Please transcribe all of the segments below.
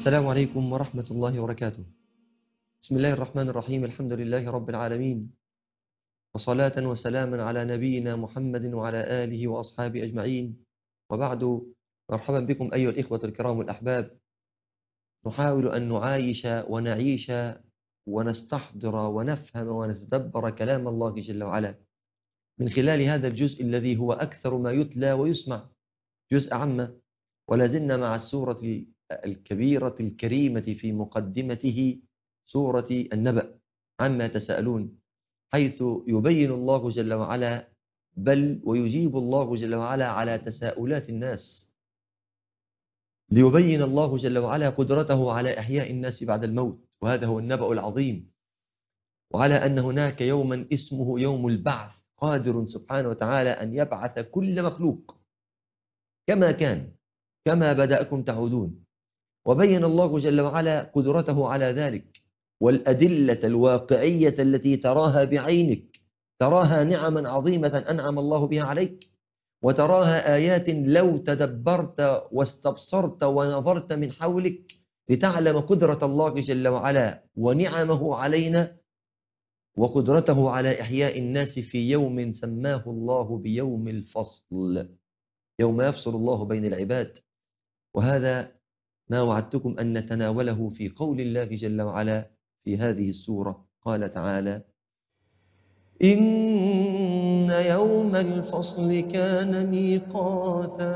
السلام عليكم ورحمة الله وبركاته بسم الله الرحمن الرحيم الحمد لله رب العالمين وصلاة وسلاما على نبينا محمد وعلى آله وأصحابه أجمعين وبعد مرحبا بكم أيها الإخوة الكرام الأحباب نحاول أن نعايش ونعيش ونستحضر ونفهم ونتدبر كلام الله جل وعلا من خلال هذا الجزء الذي هو أكثر ما يتلى ويسمع جزء عامة ولا زلنا مع السورة الكبيرة الكريمة في مقدمته سورة النبأ عما تساءلون حيث يبين الله جل وعلا بل ويجيب الله جل وعلا على تساؤلات الناس ليبين الله جل وعلا قدرته على إحياء الناس بعد الموت وهذا هو النبأ العظيم وعلى أن هناك يوما اسمه يوم البعث قادر سبحانه وتعالى أن يبعث كل مخلوق كما كان كما بدأكم تعودون وبين الله جل وعلا قدرته على ذلك والأدلة الواقعية التي تراها بعينك تراها نعما عظيمة أنعم الله بها عليك وتراها آيات لو تدبرت واستبصرت ونظرت من حولك لتعلم قدرة الله جل وعلا ونعمه علينا وقدرته على إحياء الناس في يوم سماه الله بيوم الفصل يوم يفصل الله بين العباد وهذا ما وعدتكم أن نتناوله في قول الله جل وعلا في هذه السورة قال تعالى إن يوم الفصل كان ميقاتا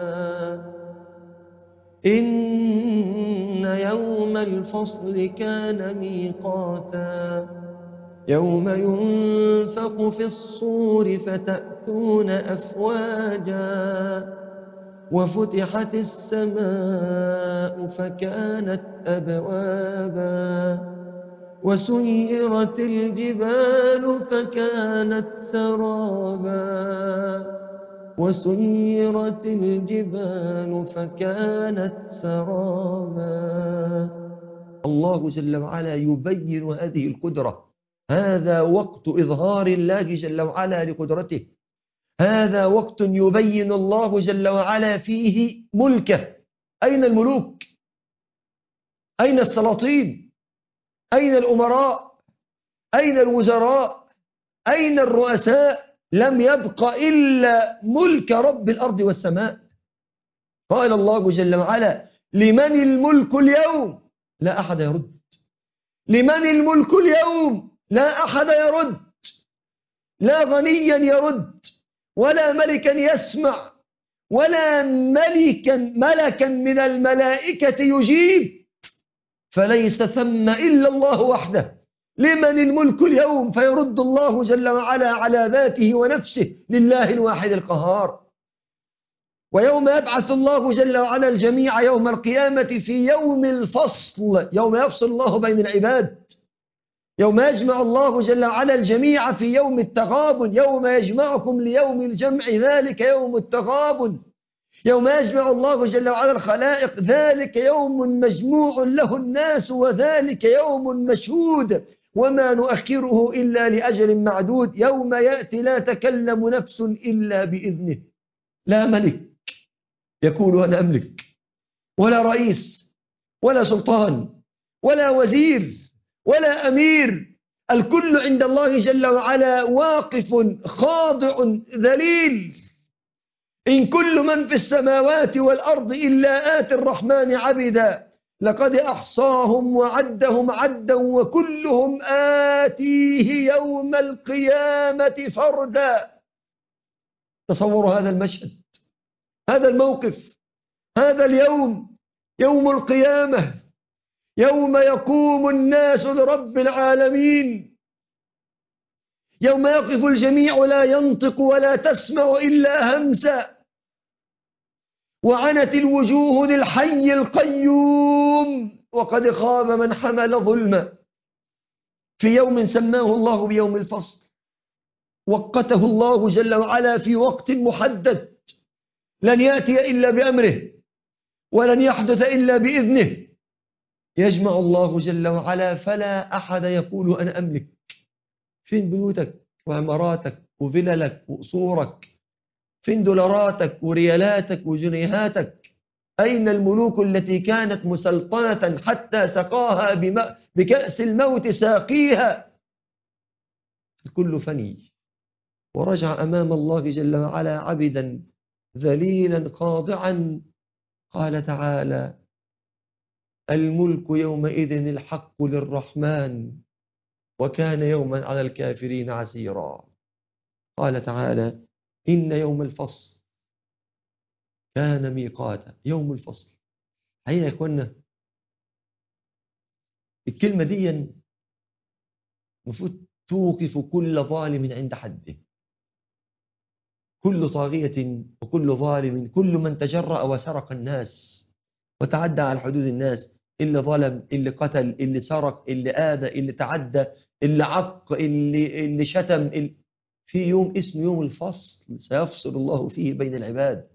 إن يوم الفصل كان ميقاتا يوم ينفق في الصور فتأتون أفواجا وفتحت السماء فكانت أبوابا وسيرت الجبال فكانت سرابا وسيرت الجبال فكانت سرابا الله جل وعلا يبين هذه القدرة هذا وقت إظهار الله جل وعلا لقدرته هذا وقت يبين الله جل وعلا فيه ملكه أين الملوك أين السلاطين أين الأمراء أين الوزراء أين الرؤساء لم يبق إلا ملك رب الأرض والسماء قال الله جل وعلا لمن الملك اليوم لا أحد يرد لمن الملك اليوم لا أحد يرد لا غنيا يرد ولا ملكا يسمع ولا ملكا ملكا من الملائكة يجيب فليس ثم إلا الله وحده لمن الملك اليوم فيرد الله جل وعلا على ذاته ونفسه لله الواحد القهار ويوم يبعث الله جل وعلا الجميع يوم القيامة في يوم الفصل يوم يفصل الله بين العباد يوم يجمع الله جل وعلا الجميع في يوم التغابن يوم يجمعكم ليوم الجمع ذلك يوم التغابن يوم يجمع الله جل وعلا الخلائق ذلك يوم مجموع له الناس وذلك يوم مشهود وما نؤخره إلا لأجل معدود يوم يأتي لا تكلم نفس إلا بإذنه لا ملك يقول أنا أملك ولا رئيس ولا سلطان ولا وزير ولا أمير الكل عند الله جل وعلا واقف خاضع ذليل إن كل من في السماوات والأرض إلا آت الرحمن عبدا لقد أحصاهم وعدهم عدا وكلهم آتيه يوم القيامة فردا تصوروا هذا المشهد هذا الموقف هذا اليوم يوم القيامة يوم يقوم الناس لرب العالمين يوم يقف الجميع لا ينطق ولا تسمع إلا همسا وعنت الوجوه للحي القيوم وقد خاب من حمل ظلما في يوم سماه الله بيوم الفصل وقته الله جل وعلا في وقت محدد لن يأتي إلا بأمره ولن يحدث إلا بإذنه يجمع الله جل وعلا فلا أحد يقول أنا أملك فين بيوتك وعماراتك وفللك وقصورك فين دولاراتك وريالاتك وجنيهاتك أين الملوك التي كانت مسلطنة حتى سقاها بم- بكأس الموت ساقيها الكل فني ورجع أمام الله جل وعلا عبدا ذليلا خاضعا قال تعالى الملك يومئذ الحق للرحمن وكان يوما على الكافرين عسيرا قال تعالى إن يوم الفصل كان ميقاتا يوم الفصل حقيقة يا إخوانا الكلمة دي المفروض توقف كل ظالم عند حده كل طاغية وكل ظالم كل من تجرأ وسرق الناس وتعدى على حدود الناس اللي ظلم اللي قتل اللي سرق اللي آذى اللي تعدى اللي عق اللي, اللي شتم اللي في يوم اسمه يوم الفصل سيفصل الله فيه بين العباد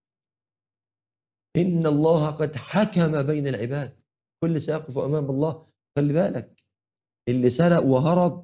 إن الله قد حكم بين العباد كل سيقف أمام الله خلي بالك اللي سرق وهرب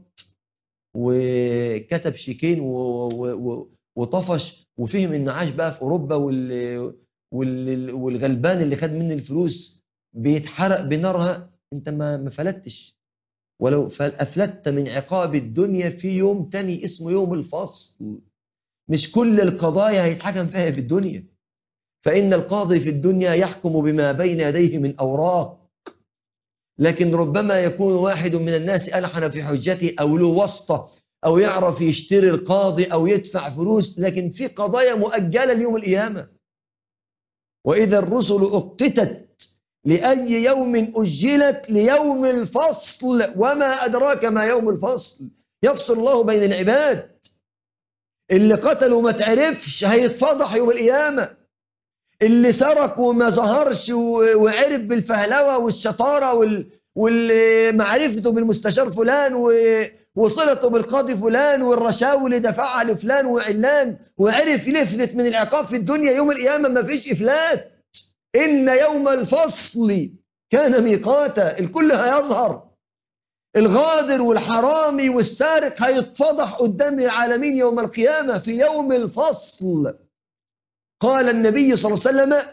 وكتب شيكين و... و... و... وطفش وفهم إن عاش بقى في أوروبا وال... وال... والغلبان اللي خد منه الفلوس بيتحرق بنارها أنت ما ما فلتش ولو أفلتت من عقاب الدنيا في يوم تاني اسمه يوم الفصل مش كل القضايا هيتحكم فيها في الدنيا فإن القاضي في الدنيا يحكم بما بين يديه من أوراق لكن ربما يكون واحد من الناس ألحن في حجته أو له واسطة أو يعرف يشتري القاضي أو يدفع فلوس لكن في قضايا مؤجلة ليوم القيامة وإذا الرسل أقتت لأي يوم أجلت ليوم الفصل وما أدراك ما يوم الفصل يفصل الله بين العباد اللي قتلوا ما تعرفش هيتفضح يوم القيامة اللي سرق وما ظهرش وعرف بالفهلوة والشطارة وال... والمعرفته بالمستشار فلان و... وصلته بالقاضي فلان والرشاوي اللي دفعها لفلان وعلان وعرف يفلت من العقاب في الدنيا يوم القيامة ما فيش إفلات إن يوم الفصل كان ميقاتا الكل هيظهر الغادر والحرامي والسارق هيتفضح قدام العالمين يوم القيامة في يوم الفصل قال النبي صلى الله عليه وسلم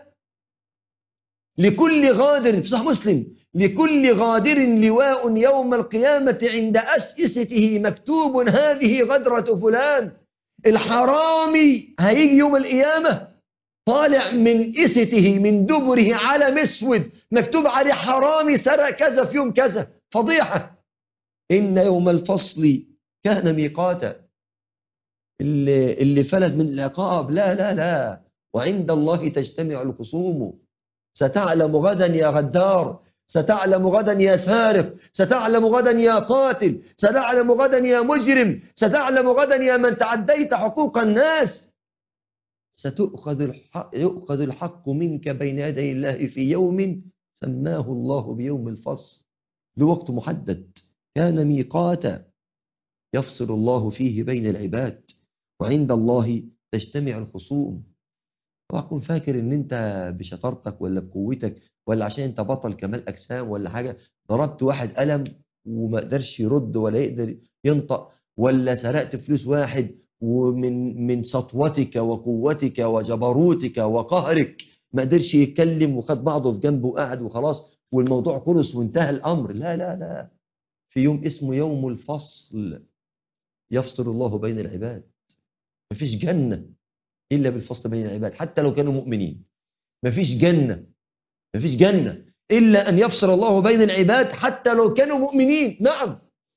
لكل غادر في صحيح مسلم لكل غادر لواء يوم القيامة عند أسئسته مكتوب هذه غدرة فلان الحرامي هيجي يوم القيامة طالع من إسته من دبره على مسود مكتوب عليه حرامي سرق كذا في يوم كذا فضيحة إن يوم الفصل كان ميقاتا اللي, اللي فلت من العقاب لا لا لا وعند الله تجتمع الخصوم ستعلم غدا يا غدار ستعلم غدا يا سارق ستعلم غدا يا قاتل ستعلم غدا يا مجرم ستعلم غدا يا من تعديت حقوق الناس ستؤخذ الحق, يؤخذ الحق منك بين يدي الله في يوم سماه الله بيوم الفصل لوقت محدد كان ميقاتا يفصل الله فيه بين العباد وعند الله تجتمع الخصوم وأكون فاكر ان انت بشطارتك ولا بقوتك ولا عشان انت بطل كمال اجسام ولا حاجة ضربت واحد قلم وما قدرش يرد ولا يقدر ينطق ولا سرقت فلوس واحد ومن من سطوتك وقوتك وجبروتك وقهرك ما قدرش يتكلم وخد بعضه في جنبه وقعد وخلاص والموضوع خلص وانتهى الامر لا لا لا في يوم اسمه يوم الفصل يفصل الله بين العباد مفيش جنة إلا بالفصل بين العباد حتى لو كانوا مؤمنين مفيش جنة مفيش جنة إلا أن يفصل الله بين العباد حتى لو كانوا مؤمنين نعم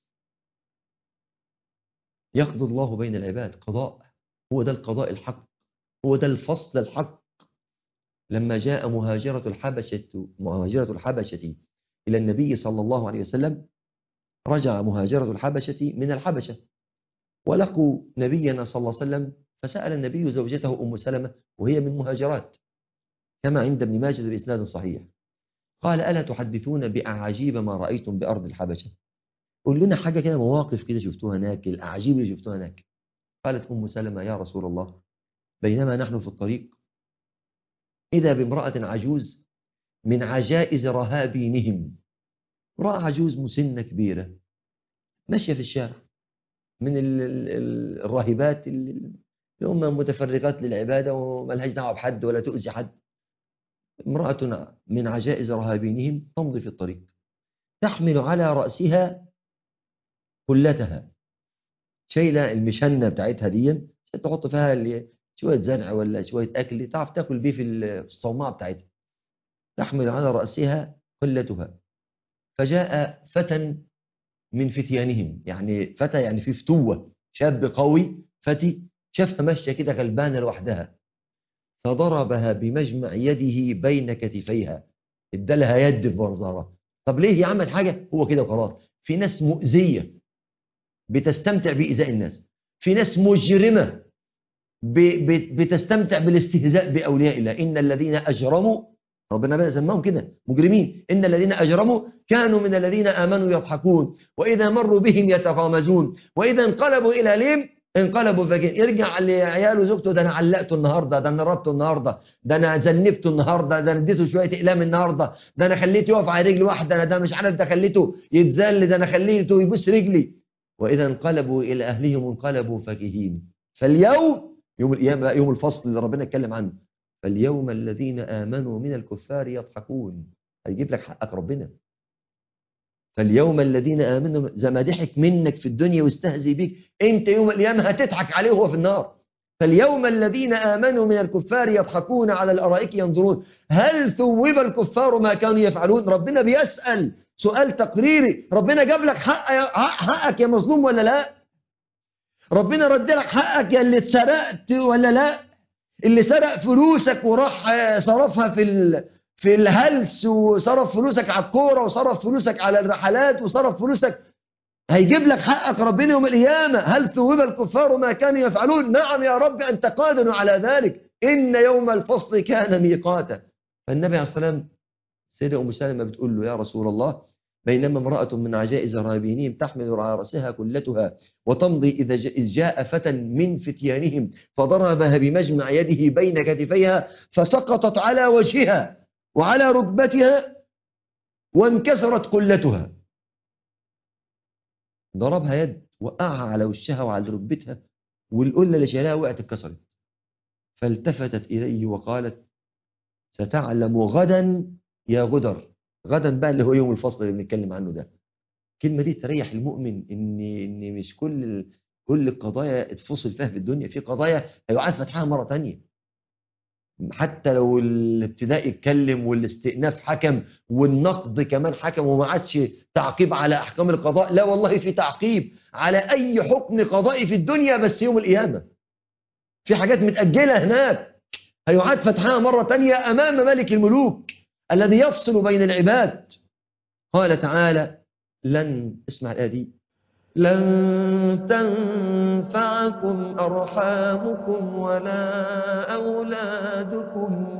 يقضي الله بين العباد قضاء هو ده القضاء الحق هو ده الفصل الحق لما جاء مهاجرة الحبشة مهاجرة الحبشة إلى النبي صلى الله عليه وسلم رجع مهاجرة الحبشة من الحبشة ولقوا نبينا صلى الله عليه وسلم فسأل النبي زوجته أم سلمة وهي من مهاجرات كما عند ابن ماجد بإسناد صحيح قال ألا تحدثون بأعاجيب ما رأيتم بأرض الحبشة قول لنا حاجة كده مواقف كده شفتوها هناك الأعاجيب اللي شفتوها هناك قالت أم سلمة يا رسول الله بينما نحن في الطريق إذا بامرأة عجوز من عجائز رهابينهم امرأة عجوز مسنة كبيرة ماشية في الشارع من ال ال الراهبات اللي هم متفرغات للعبادة وملهاش دعوة بحد ولا تؤذي حد امرأة من عجائز رهابينهم تمضي في الطريق تحمل على رأسها كلتها شايلة المشنة بتاعتها دي عشان تحط فيها اللي- شوية زرع ولا شوية أكل تعرف تاكل بيه في ال- في الصومعة بتاعتها تحمل على رأسها كلتها فجاء فتى من فتيانهم يعني فتى يعني في فتوة شاب قوي فتي شافها ماشية كده غلبانة لوحدها فضربها بمجمع يده بين كتفيها ادالها يد في منظرها طب ليه هي عملت حاجة هو كده وخلاص في ناس مؤذية بتستمتع بإيذاء الناس في ناس مجرمة ب- ب- بتستمتع بالاستهزاء بأولياء الله إن الذين أجرموا ربنا بقى سماهم كده مجرمين إن الذين أجرموا كانوا من الذين آمنوا يضحكون وإذا مروا بهم يتغامزون وإذا انقلبوا إلى ليم انقلبوا فكين يرجع لعياله وزوجته ده انا علقته النهارده ده انا ربطه النهارده ده انا ذنبته النهارده ده انا اديته شويه اقلام النهارده ده انا خليته يقف على رجل واحده انا ده مش عارف ده خليته يتذل ده انا خليته يبوس رجلي واذا انقلبوا الى اهلهم انقلبوا فكهين فاليوم يوم القيامه بقى يوم الفصل اللي ربنا اتكلم عنه فاليوم الذين امنوا من الكفار يضحكون هيجيب لك حقك ربنا فاليوم الذين امنوا زي ما ضحك منك في الدنيا واستهزئ بيك انت يوم القيامه هتضحك عليه وهو في النار فاليوم الذين امنوا من الكفار يضحكون على الارائك ينظرون هل ثوب الكفار ما كانوا يفعلون ربنا بيسال سؤال تقريري ربنا جاب لك حق حقك يا مظلوم ولا لا ربنا رد لك حقك يا اللي اتسرقت ولا لا اللي سرق فلوسك وراح آه، صرفها في ال... في الهلس وصرف فلوسك على الكوره وصرف فلوسك على الرحلات وصرف فلوسك هيجيب لك حقك ربنا يوم القيامه هل ثوب الكفار ما كانوا يفعلون نعم يا رب انت قادر على ذلك ان يوم الفصل كان ميقاتا فالنبي عليه الصلاه والسلام سيدة ام سلمة بتقول له يا رسول الله بينما امرأة من عجائز رهابينهم تحمل على رأسها كلتها وتمضي إذا ج- إذ جاء فتى من فتيانهم فضربها بمجمع يده بين كتفيها فسقطت على وجهها وعلى ركبتها وانكسرت كلتها ضربها يد وقعها على وشها وعلى ركبتها والقلة اللي شايلها وقعت اتكسرت فالتفتت إليه وقالت ستعلم غدا يا غدر غدا بقى اللي هو يوم الفصل اللي بنتكلم عنه ده الكلمة دي تريح المؤمن ان ان مش كل ال- كل القضايا اتفصل فيها في الدنيا في قضايا هيعاد فتحها مرة تانية حتى لو الابتداء اتكلم والاستئناف حكم والنقد كمان حكم وما عادش تعقيب على احكام القضاء لا والله في تعقيب على اي حكم قضائي في الدنيا بس يوم القيامة في حاجات متأجلة هناك هيعاد فتحها مرة تانية امام ملك الملوك الذي يفصل بين العباد قال تعالى لن اسمع الآية دي لن تنفعكم أرحامكم ولا أولادكم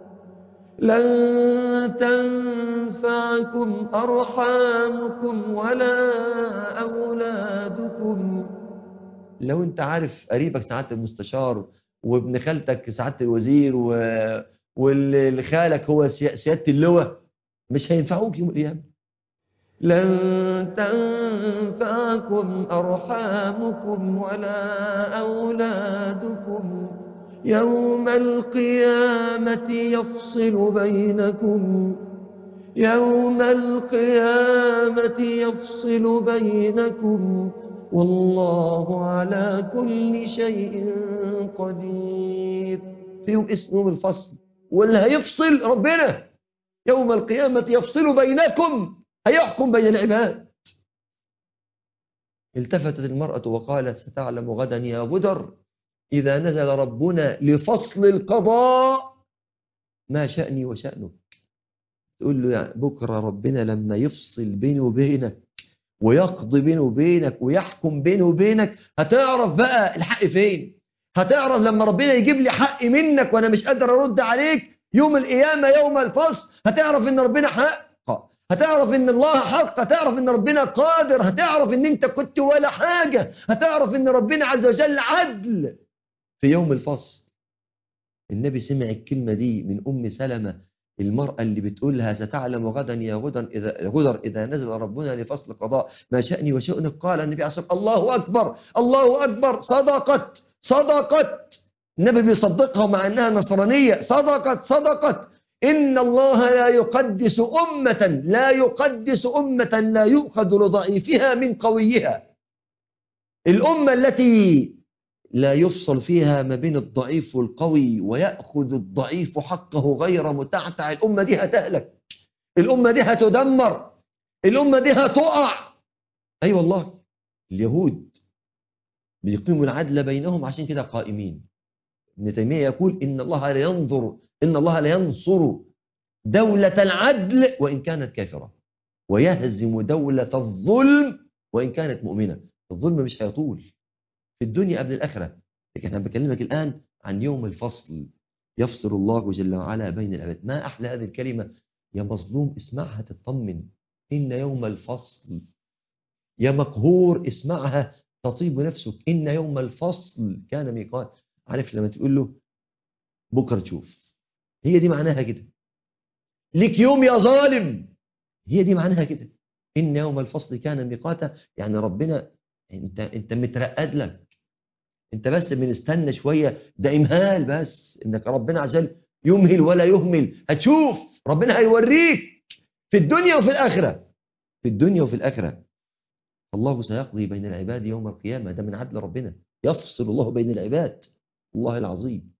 لن تنفعكم أرحامكم ولا أولادكم لو انت عارف قريبك سعادة المستشار وابن خالتك سعادة الوزير و... واللي خالك هو سي- سيادة اللواء مش هينفعوك يوم القيامة لن تنفعكم أرحامكم ولا أولادكم يوم القيامة يفصل بينكم يوم القيامة يفصل بينكم والله على كل شيء قدير في يوم اسمه يوم الفصل واللي هيفصل ربنا يوم القيامة يفصل بينكم هيحكم بين العباد التفتت المرأة وقالت ستعلم غدا يا غدر إذا نزل ربنا لفصل القضاء ما شأني وشأنك تقول له يا بكرة ربنا لما يفصل بيني وبينك ويقضي بيني وبينك ويحكم بيني وبينك هتعرف بقى الحق فين هتعرف لما ربنا يجيب لي حق منك وانا مش قادر ارد عليك يوم القيامة يوم الفصل هتعرف ان ربنا حق هتعرف ان الله حق هتعرف ان ربنا قادر هتعرف ان انت كنت ولا حاجة هتعرف ان ربنا عز وجل عدل في يوم الفصل النبي سمع الكلمة دي من أم سلمة المرأة اللي بتقولها ستعلم غدا يا غدر إذا, غدر إذا نزل ربنا لفصل قضاء ما شأني وشأنك قال النبي عليه الصلاة والسلام الله أكبر الله أكبر صدقت صدقت النبي بيصدقها مع أنها نصرانية صدقت صدقت إن الله لا يقدس أمة لا يقدس أمة لا يؤخذ لضعيفها من قويها الأمة التي لا يفصل فيها ما بين الضعيف والقوي ويأخذ الضعيف حقه غير متعتع الأمة دي هتهلك الأمة دي هتدمر الأمة دي هتقع أي أيوة والله اليهود بيقيموا العدل بينهم عشان كده قائمين ابن تيمية يقول إن الله لا ينظر إن الله لا ينصر دولة العدل وإن كانت كافرة ويهزم دولة الظلم وإن كانت مؤمنة الظلم مش هيطول في الدنيا قبل الآخرة لكن أنا بكلمك الآن عن يوم الفصل يفصل الله جل وعلا بين العباد ما أحلى هذه الكلمة يا مظلوم اسمعها تطمن إن يوم الفصل يا مقهور اسمعها تطيب نفسك إن يوم الفصل كان ميقات عارف لما تقول له بكرة تشوف هي دي معناها كده لك يوم يا ظالم هي دي معناها كده إن يوم الفصل كان ميقاتا يعني ربنا انت انت مترقد لك انت بس بنستنى شويه ده امهال بس انك ربنا عشان يمهل ولا يهمل هتشوف ربنا هيوريك في الدنيا وفي الاخره في الدنيا وفي الاخره الله سيقضي بين العباد يوم القيامه ده من عدل ربنا يفصل الله بين العباد الله العظيم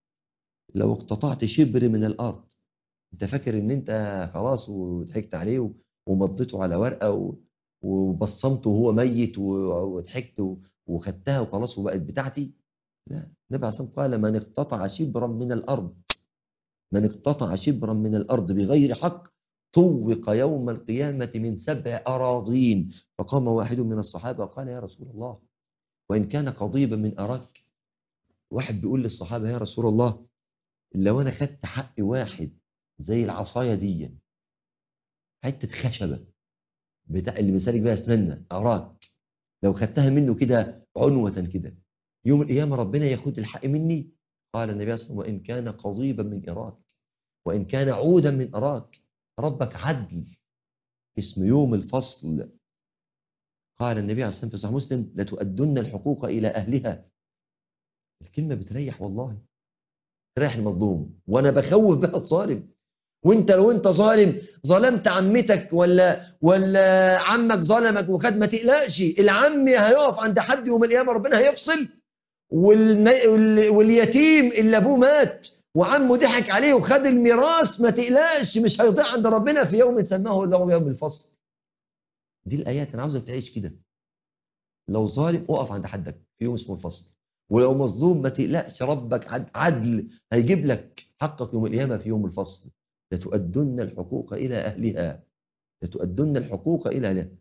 لو اقتطعت شبر من الارض انت فاكر ان انت خلاص وضحكت عليه ومضيته على ورقه وبصمته وهو ميت وضحكت وخدتها وخلاص وبقت بتاعتي لا النبي عليه الصلاه قال من اقتطع شبرا من الارض من اقتطع شبرا من الارض بغير حق طوق يوم القيامة من سبع أراضين فقام واحد من الصحابة وقال يا رسول الله وإن كان قضيبا من أراك واحد بيقول للصحابة يا رسول الله لو أنا خدت حق واحد زي العصاية دي حتة خشبة بتاع اللي بيسالك بيها اسناننا اراك لو خدتها منه كده عنوة كده يوم القيامة ربنا ياخد الحق مني قال النبي صلى الله عليه وسلم وإن كان قضيبا من إراك وإن كان عودا من أراك ربك عدل اسم يوم الفصل قال النبي عليه الصلاة والسلام في صحيح مسلم لتؤدن الحقوق إلى أهلها الكلمة بتريح والله تريح المظلوم وأنا بخوف بها الظالم وانت لو انت ظالم ظلمت عمتك ولا ولا عمك ظلمك وخد ما تقلقش العم هيقف عند حد يوم القيامه ربنا هيفصل والم... واليتيم اللي ابوه مات وعمه ضحك عليه وخد الميراث ما تقلقش مش هيضيع عند ربنا في يوم سماه الله يوم الفصل دي الايات انا عاوزك تعيش كده لو ظالم اقف عند حدك في يوم اسمه الفصل ولو مظلوم ما تقلقش ربك عدل هيجيب لك حقك يوم القيامه في يوم الفصل لتؤدن الحقوق إلى أهلها لتؤدن الحقوق إلى أهلها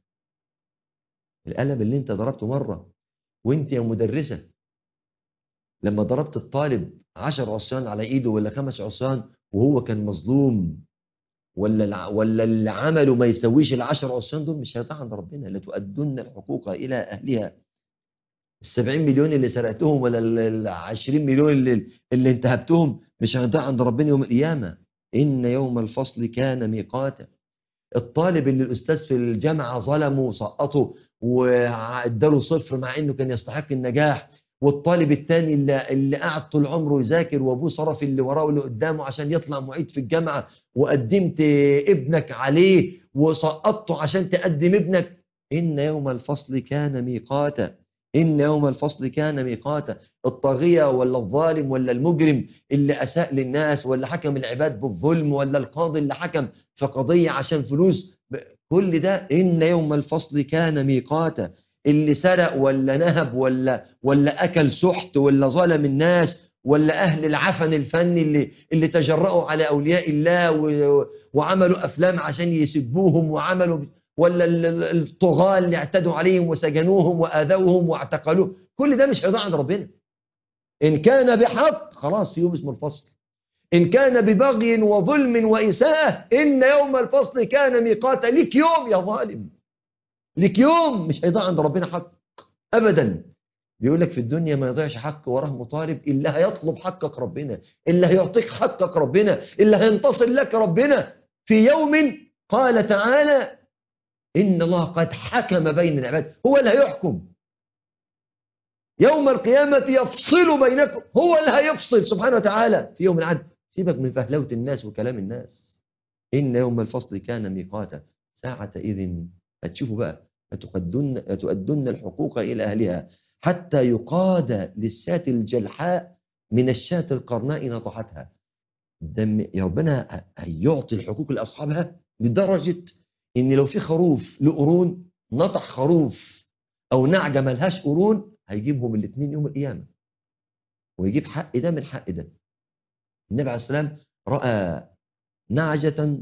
القلم اللي انت ضربته مرة وانت يا مدرسة لما ضربت الطالب عشر عصيان على ايده ولا خمس عصيان وهو كان مظلوم ولا ولا اللي عمله ما يسويش العشر عصيان دول مش هيطلع عند ربنا لتؤدن الحقوق الى اهلها السبعين مليون اللي سرقتهم ولا العشرين مليون اللي, اللي انتهبتهم مش هيطلع عند ربنا يوم القيامه إن يوم الفصل كان ميقاتا الطالب اللي الأستاذ في الجامعة ظلمه وسقطه واداله صفر مع إنه كان يستحق النجاح والطالب الثاني اللي, اللي قعد طول عمره يذاكر وابوه صرف اللي وراه واللي قدامه عشان يطلع معيد في الجامعة وقدمت ابنك عليه وسقطته عشان تقدم ابنك إن يوم الفصل كان ميقاتا إن يوم الفصل كان ميقاتا الطاغية ولا الظالم ولا المجرم اللي أساء للناس ولا حكم العباد بالظلم ولا القاضي اللي حكم في قضية عشان فلوس كل ده إن يوم الفصل كان ميقاتا اللي سرق ولا نهب ولا ولا أكل سحت ولا ظلم الناس ولا أهل العفن الفني اللي اللي تجرأوا على أولياء الله وعملوا أفلام عشان يسبوهم وعملوا ولا الطغاة اللي اعتدوا عليهم وسجنوهم وآذوهم واعتقلوهم كل ده مش هيضيع عند ربنا إن كان بحق خلاص في يوم اسمه الفصل إن كان ببغي وظلم وإساءة إن يوم الفصل كان ميقاتا لك يوم يا ظالم لك يوم مش هيضيع عند ربنا حق أبدا بيقول لك في الدنيا ما يضيعش حق وراه مطالب إلا هيطلب حقك ربنا إلا هيعطيك حقك ربنا إلا هينتصر لك ربنا في يوم قال تعالى إن الله قد حكم بين العباد هو اللي هيحكم يوم القيامة يفصل بينكم هو اللي هيفصل سبحانه وتعالى في يوم العدل سيبك من فهلوة الناس وكلام الناس إن يوم الفصل كان ميقاتا ساعة إذ هتشوفوا بقى لتؤدن, لتؤدن الحقوق إلى أهلها حتى يقاد للشاة الجلحاء من الشاة القرناء نطحتها دم يا ربنا هيعطي الحقوق لأصحابها لدرجة إن لو في خروف له قرون نطح خروف أو نعجة ملهاش قرون هيجيبهم الاثنين يوم القيامة ويجيب حق ده من حق ده النبي عليه السلام رأى نعجة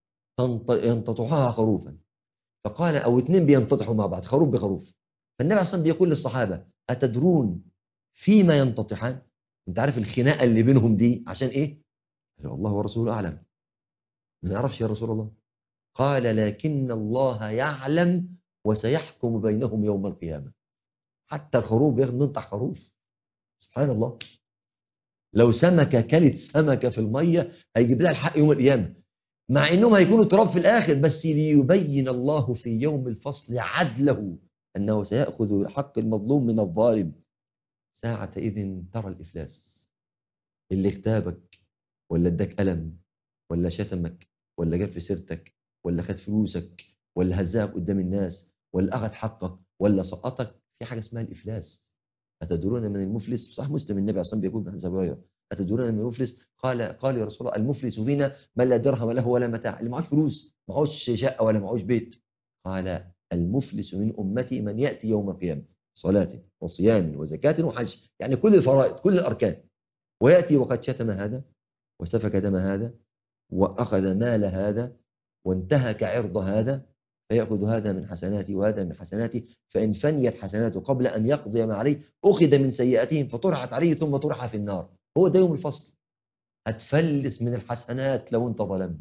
ينتطحها خروفا فقال أو اثنين بينتطحوا مع بعض خروف بخروف فالنبي عليه السلام بيقول للصحابة أتدرون فيما ينتطحان انت عارف الخناقة اللي بينهم دي عشان ايه قال الله ورسوله أعلم ما يعرفش يا رسول الله قال لكن الله يعلم وسيحكم بينهم يوم القيامة حتى الخروف بياخد ننطح خروف سبحان الله لو سمكة كلت سمكة في المية هيجيب لها الحق يوم القيامة مع انهم هيكونوا تراب في الاخر بس ليبين الله في يوم الفصل عدله انه سيأخذ حق المظلوم من الظالم ساعة إذ ترى الإفلاس اللي اغتابك ولا اداك ألم ولا شتمك ولا جاب في سيرتك ولا خد فلوسك ولا هزاك قدام الناس ولا أخذ حقك ولا سقطك في حاجة اسمها الإفلاس أتدرون من المفلس صح مسلم النبي عليه بيقول بن زبايا أتدرون من المفلس قال قال يا رسول الله المفلس فينا من لا درهم له ولا متاع اللي معهوش فلوس معهوش شقة ولا معهوش بيت قال المفلس من أمتي من يأتي يوم القيامة صلاة وصيام وزكاة وحج يعني كل الفرائض كل الأركان ويأتي وقد شتم هذا وسفك دم هذا وأخذ مال هذا وانتهك عرض هذا فيأخذ هذا من حسناتي وهذا من حسناتي فإن فنيت حسناته قبل أن يقضي ما عليه أخذ من سيئاتهم فطرحت عليه ثم طرح في النار هو ده يوم الفصل هتفلس من الحسنات لو انت ظلمت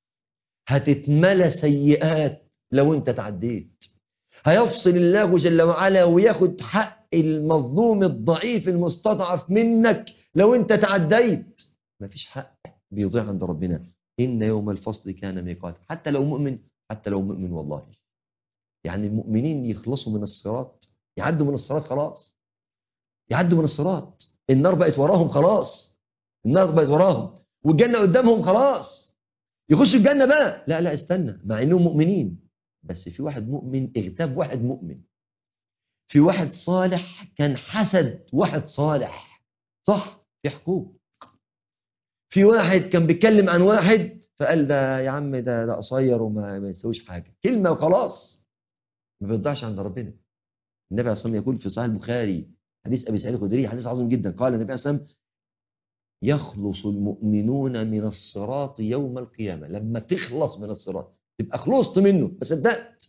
هتتملى سيئات لو انت تعديت هيفصل الله جل وعلا وياخد حق المظلوم الضعيف المستضعف منك لو انت تعديت مفيش حق بيضيع عند ربنا إن يوم الفصل كان ميقاتا حتى لو مؤمن حتى لو مؤمن والله يعني المؤمنين يخلصوا من الصراط يعدوا من الصراط خلاص يعدوا من الصراط النار بقت وراهم خلاص النار بقت وراهم والجنة قدامهم خلاص يخشوا الجنة بقى لا لا استنى مع انهم مؤمنين بس في واحد مؤمن اغتاب واحد مؤمن في واحد صالح كان حسد واحد صالح صح في حقوق في واحد كان بيتكلم عن واحد فقال ده يا عم ده ده قصير وما ما يسويش حاجه كلمه وخلاص ما بيضيعش عند ربنا النبي عليه الصلاه والسلام يقول في صحيح البخاري حديث ابي سعيد الخدري حديث عظيم جدا قال النبي عليه الصلاه والسلام يخلص المؤمنون من الصراط يوم القيامه لما تخلص من الصراط تبقى خلصت منه بس صدقت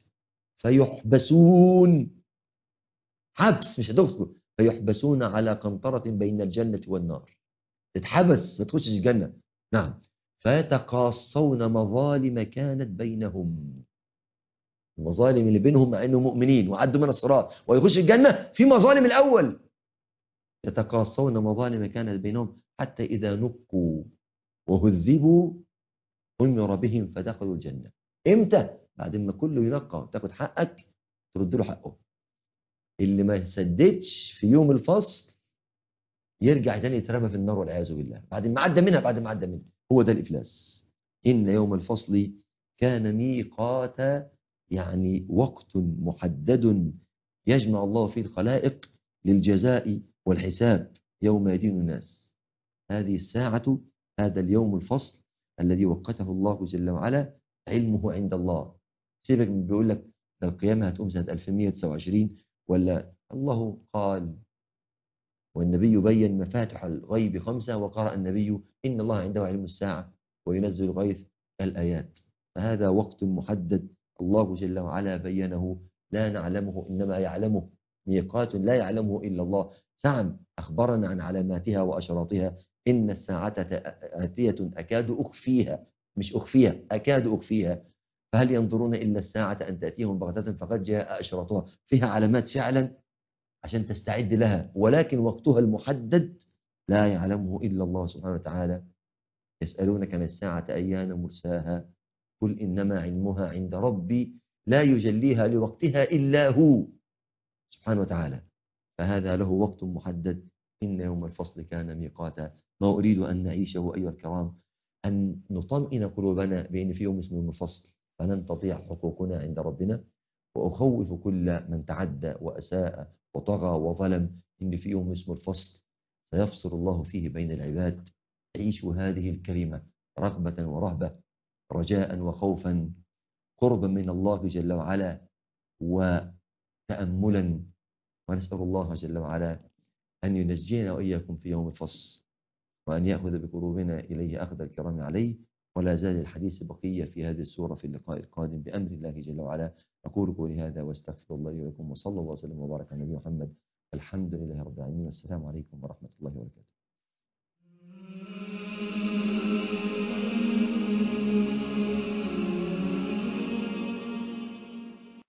فيحبسون حبس مش هتدخل فيحبسون على قنطره بين الجنه والنار تتحبس ما تخشش الجنه نعم فيتقاصون مظالم كانت بينهم المظالم اللي بينهم مع انهم مؤمنين وعدوا من الصراط ويخش الجنه في مظالم الاول يتقاصون مظالم كانت بينهم حتى اذا نقوا وهذبوا امر بهم فدخلوا الجنه امتى بعد ما كله ينقى وتاخد حقك ترد له حقه اللي ما سددش في يوم الفصل يرجع تاني يترمى في النار والعياذ بالله بعد ما عدى منها بعد ما عدى منها هو ده الإفلاس إن يوم الفصل كان ميقات يعني وقت محدد يجمع الله فيه الخلائق للجزاء والحساب يوم يدين الناس هذه الساعة هذا اليوم الفصل الذي وقته الله جل وعلا علمه عند الله سيبك بيقول لك القيامة هتقوم سنة 1129 ولا الله قال والنبي بين مفاتح الغيب خمسة وقرأ النبي إن الله عنده علم الساعة وينزل الغيث الآيات فهذا وقت محدد الله جل وعلا بينه لا نعلمه إنما يعلمه ميقات لا يعلمه إلا الله سعم أخبرنا عن علاماتها وأشراطها إن الساعة آتية أكاد أخفيها مش أخفيها أكاد أخفيها فهل ينظرون إلا الساعة أن تأتيهم بغتة فقد جاء أشراطها فيها علامات فعلا عشان تستعد لها ولكن وقتها المحدد لا يعلمه إلا الله سبحانه وتعالى يسألونك عن الساعة أيان مرساها قل إنما علمها عند ربي لا يجليها لوقتها إلا هو سبحانه وتعالى فهذا له وقت محدد إن يوم الفصل كان ميقاتا ما أريد أن نعيشه أيها الكرام أن نطمئن قلوبنا بأن في يوم اسمه الفصل فلن تضيع حقوقنا عند ربنا وأخوف كل من تعدى وأساء وطغى وظلم إن في يوم اسمه الفصل سيفصل الله فيه بين العباد عيشوا هذه الكلمة رغبة ورهبة رجاء وخوفا قربا من الله جل وعلا وتأملا ونسأل الله جل وعلا أن ينجينا وإياكم في يوم الفصل وأن يأخذ بقلوبنا إليه أخذ الكرام عليه ولا زال الحديث بقية في هذه السورة في اللقاء القادم بأمر الله جل وعلا أقول قولي هذا واستغفر الله لي ولكم وصلى الله وسلم وبارك على نبينا محمد الحمد لله رب العالمين والسلام عليكم ورحمة الله وبركاته